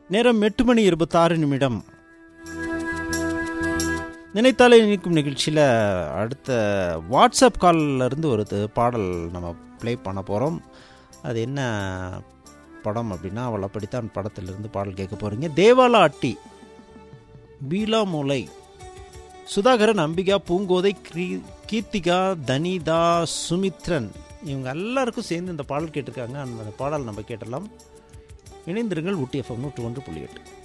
நேரம் எட்டு மணி இருபத்தாறு நிமிடம் நினைத்தாலே இனிக்கும் நிகழ்ச்சியில் அடுத்த வாட்ஸ்அப் கால்ல இருந்து ஒரு து- பாடல் நம்ம ப்ளே பண்ண போகிறோம் அது என்ன படம் அப்படின்னா அவள் அப்படித்தான் படத்திலிருந்து பாடல் கேட்க போகிறீங்க தேவாலா அட்டி பீலா மூலை சுதாகரன் அம்பிகா பூங்கோதை கிரீ கீர்த்திகா தனிதா சுமித்ரன் இவங்க எல்லாருக்கும் சேர்ந்து இந்த பாடல் கேட்டிருக்காங்க அந்த பாடல் நம்ம கேட்டலாம் இணைந்திருங்கள் ஊட்டி எஃப்எம் நூற்று ஒன்று புள்ளி எட்டு